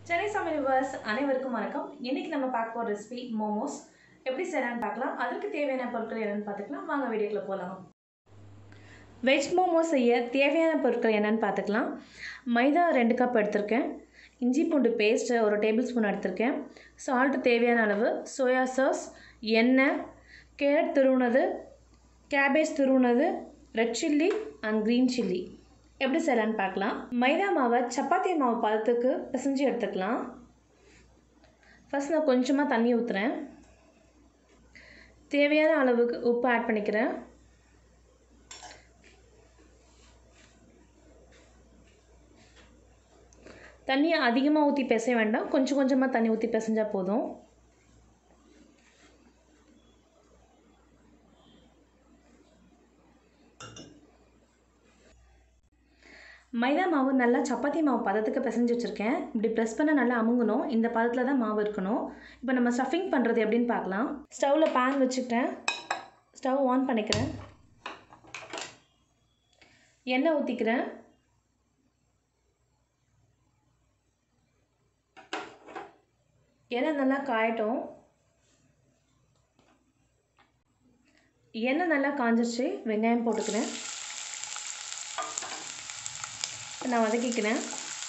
சென்னை சமையல் விவர்ஸ் அனைவருக்கும் வணக்கம் இன்னைக்கு நம்ம பார்க்க போகிற ரெசிபி மோமோஸ் எப்படி செய்யலாம்னு பார்க்கலாம் அதற்கு தேவையான பொருட்கள் என்னென்னு பார்த்துக்கலாம் வாங்க வீடியோக்குள்ள போகலாம் வெஜ் மோமோஸ் செய்ய தேவையான பொருட்கள் என்னென்னு பார்த்துக்கலாம் மைதா ரெண்டு கப் எடுத்திருக்கேன் இஞ்சி பூண்டு பேஸ்ட்டு ஒரு டேபிள் ஸ்பூன் எடுத்திருக்கேன் சால்ட் தேவையான அளவு சோயா சாஸ் எண்ணெய் கேரட் துருவுனது கேபேஜ் துருவுனது red chilli and green chilli எப்படி செய்யலான்னு பார்க்கலாம் மைதா மாவை சப்பாத்தி மாவு பதத்துக்கு பிசைஞ்சு எடுத்துக்கலாம் ஃபஸ்ட் நான் கொஞ்சமாக தண்ணி ஊற்றுறேன் தேவையான அளவுக்கு உப்பு ஆட் பண்ணிக்கிறேன் தண்ணியை அதிகமாக ஊற்றி பிசைய வேண்டாம் கொஞ்சம் கொஞ்சமாக தண்ணி ஊற்றி பிசைஞ்சால் போதும் மைதா மாவு நல்லா சப்பாத்தி மாவு பதத்துக்கு பிசைஞ்சு வச்சுருக்கேன் இப்படி ப்ரெஸ் பண்ண நல்லா அமுங்கணும் இந்த பதத்தில் தான் மாவு இருக்கணும் இப்போ நம்ம ஸ்டஃபிங் பண்ணுறது எப்படின்னு பார்க்கலாம் ஸ்டவ்வில் பேன் வச்சுக்கிட்டேன் ஸ்டவ் ஆன் பண்ணிக்கிறேன் எண்ணெய் ஊற்றிக்கிறேன் எண்ணெய் நல்லா காயட்டும் எண்ணெய் நல்லா காஞ்சிருச்சு வெங்காயம் போட்டுக்கிறேன் நான் வதக்கிக்கிறேன்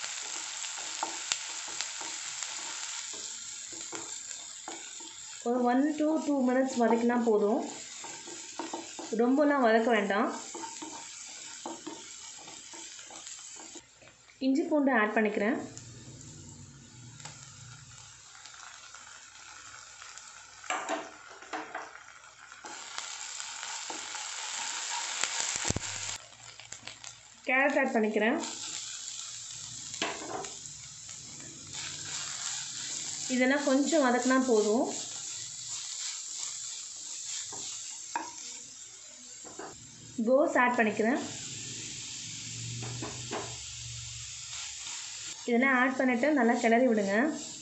ஒரு ஒன் டு டூ மினிட்ஸ் வதக்கினா போதும் ரொம்பலாம் வதக்க வேண்டாம் இஞ்சி பூண்டு ஆட் பண்ணிக்கிறேன் கேரட் ஆட் பண்ணிக்கிறேன் இதெல்லாம் கொஞ்சம் வதக்கினா போதும் கோஸ் ஆட் பண்ணிக்கிறேன் இதெல்லாம் ஆட் பண்ணிவிட்டு நல்லா கிளறி விடுங்க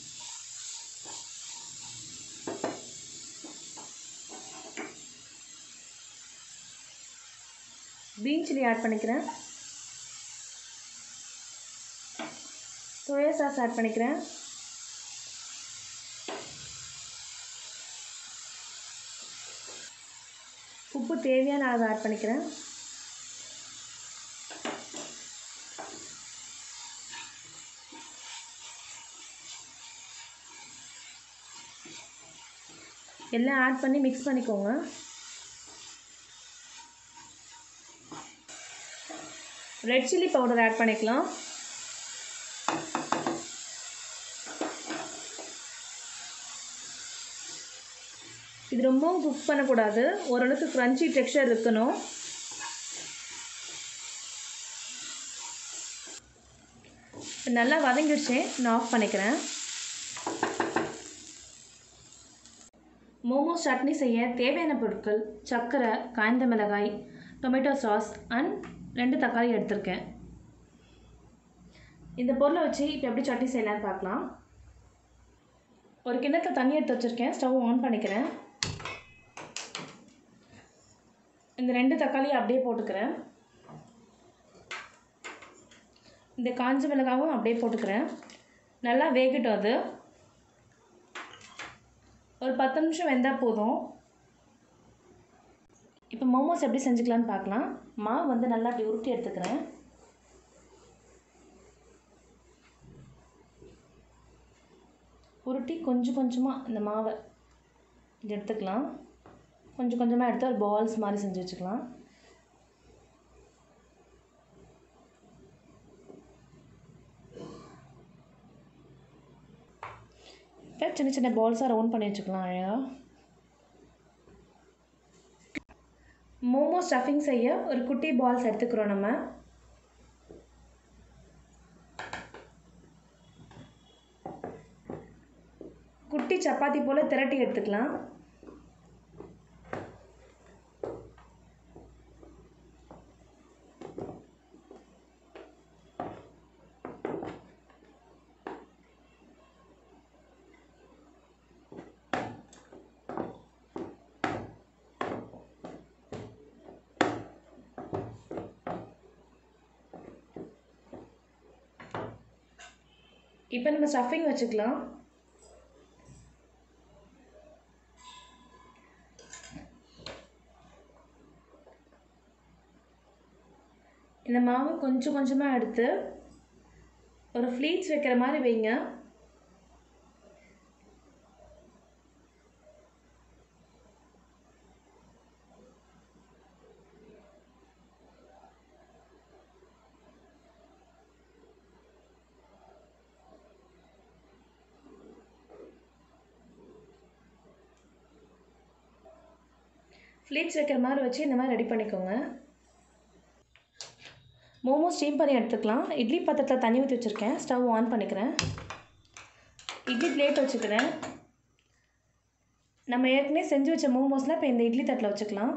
க்ரீன் சில்லி ஆட் பண்ணிக்கிறேன் சோயா சாஸ் ஆட் பண்ணிக்கிறேன் உப்பு தேவையான அளவு ஆட் பண்ணிக்கிறேன் எல்லாம் ஆட் பண்ணி மிக்ஸ் பண்ணிக்கோங்க ரெட் சில்லி பவுடர் ஆட் பண்ணிக்கலாம் இது ரொம்பவும் குக் பண்ணக்கூடாது ஓரளவுக்கு க்ரன்ச்சி டெக்ஸ்சர் இருக்கணும் நல்லா வதங்கிடுச்சு நான் ஆஃப் பண்ணிக்கிறேன் மோமோ சட்னி செய்ய தேவையான பொருட்கள் சர்க்கரை காய்ந்த மிளகாய் டொமேட்டோ சாஸ் அண்ட் ரெண்டு தக்காளி எடுத்திருக்கேன் இந்த பொருளை வச்சு இப்போ எப்படி சட்னி செய்யலான்னு பார்க்கலாம் ஒரு கிண்ணத்தில் தண்ணி எடுத்து வச்சுருக்கேன் ஸ்டவ் ஆன் பண்ணிக்கிறேன் இந்த ரெண்டு தக்காளியை அப்படியே போட்டுக்கிறேன் இந்த காஞ்ச மிளகாவும் அப்படியே போட்டுக்கிறேன் நல்லா வேகட்டும் அது ஒரு பத்து நிமிஷம் வெந்தால் போதும் இப்போ மோமோஸ் எப்படி செஞ்சுக்கலான்னு பார்க்கலாம் மாவு வந்து நல்லா அப்படி உருட்டி எடுத்துக்கிறேன் உருட்டி கொஞ்சம் கொஞ்சமாக இந்த மாவை இது எடுத்துக்கலாம் கொஞ்சம் கொஞ்சமாக எடுத்து ஒரு பால்ஸ் மாதிரி செஞ்சு வச்சுக்கலாம் இப்போ சின்ன சின்ன பால்ஸாக ரவுண்ட் பண்ணி வச்சுக்கலாம் அழகாக மோமோ ஸ்டஃபிங் செய்ய ஒரு குட்டி பால்ஸ் எடுத்துக்கிறோம் நம்ம குட்டி சப்பாத்தி போல் திரட்டி எடுத்துக்கலாம் இப்போ நம்ம ஸ்டஃபிங் வச்சுக்கலாம் இந்த மாவு கொஞ்சம் கொஞ்சமாக எடுத்து ஒரு ஃப்ளீட்ஸ் வைக்கிற மாதிரி வைங்க ஃப்ளீட்ஸ் வைக்கிற மாதிரி வச்சு இந்த மாதிரி ரெடி பண்ணிக்கோங்க மோமோ ஸ்டீம் பண்ணி எடுத்துக்கலாம் இட்லி பாத்திரத்தில் தண்ணி ஊற்றி வச்சுருக்கேன் ஸ்டவ் ஆன் பண்ணிக்கிறேன் இட்லி பிளேட் வச்சுக்கிறேன் நம்ம ஏற்கனவே செஞ்சு வச்ச மோமோஸ்லாம் இப்போ இந்த இட்லி தட்டில் வச்சுக்கலாம்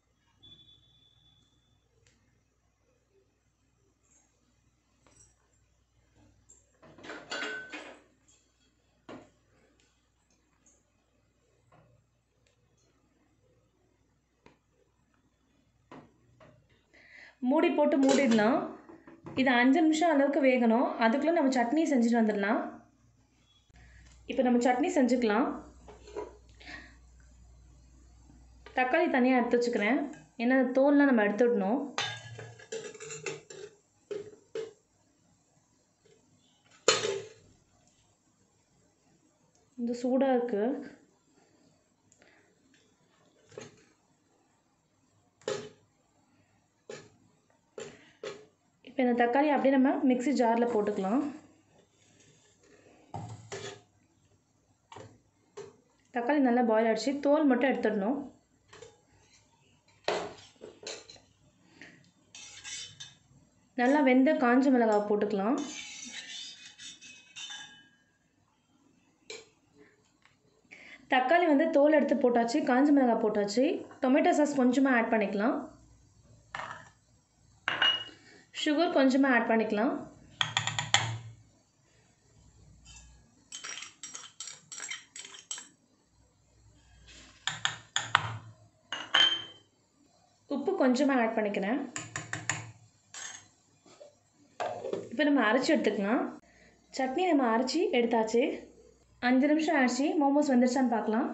மூடி போட்டு மூடிடலாம் இது அஞ்சு நிமிஷம் அளவுக்கு வேகணும் அதுக்குள்ளே நம்ம சட்னி செஞ்சுட்டு வந்துடலாம் இப்போ நம்ம சட்னி செஞ்சுக்கலாம் தக்காளி தனியாக எடுத்து வச்சுக்கிறேன் ஏன்னா அந்த தோல்லாம் நம்ம எடுத்துடணும் இந்த சூடாக இருக்குது இப்போ இந்த தக்காளி அப்படியே நம்ம மிக்ஸி ஜாரில் போட்டுக்கலாம் தக்காளி நல்லா பாயில் ஆகிடுச்சு தோல் மட்டும் எடுத்துடணும் நல்லா வெந்த காஞ்ச மிளகாய் போட்டுக்கலாம் தக்காளி வந்து தோல் எடுத்து போட்டாச்சு காஞ்ச மிளகாய் போட்டாச்சு டொமேட்டோ சாஸ் கொஞ்சமாக ஆட் பண்ணிக்கலாம் சுகர் கொஞ்சமாக ஆட் பண்ணிக்கலாம் உப்பு கொஞ்சமாக ஆட் பண்ணிக்கிறேன் இப்போ நம்ம அரைச்சி எடுத்துக்கலாம் சட்னி நம்ம அரைச்சி எடுத்தாச்சு அஞ்சு நிமிஷம் ஆச்சு மோமோஸ் வெந்துருச்சான்னு பார்க்கலாம்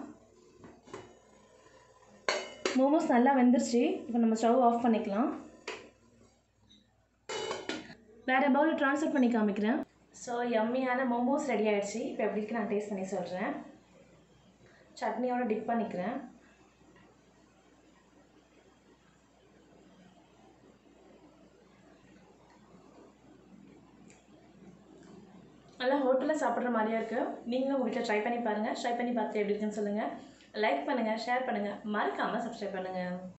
மோமோஸ் நல்லா வெந்துருச்சு இப்போ நம்ம ஸ்டவ் ஆஃப் பண்ணிக்கலாம் வேறு பவுலில் ட்ரான்ஸ்ஃபர் பண்ணி காமிக்கிறேன் ஸோ யம்மியான மோமோஸ் ரெடி ஆகிடுச்சு இப்போ எப்படி இருக்கு நான் டேஸ்ட் பண்ணி சொல்கிறேன் சட்னியோட டிப் பண்ணிக்கிறேன் நல்லா ஹோட்டலில் சாப்பிட்ற மாதிரியா இருக்குது நீங்களும் உங்கள் வீட்டில் ட்ரை பண்ணி பாருங்கள் ட்ரை பண்ணி பார்த்து எப்படி இருக்குன்னு சொல்லுங்கள் லைக் பண்ணுங்கள் ஷேர் பண்ணுங்கள் மறக்காமல் சப்ஸ்கிரைப் பண்ணுங்கள்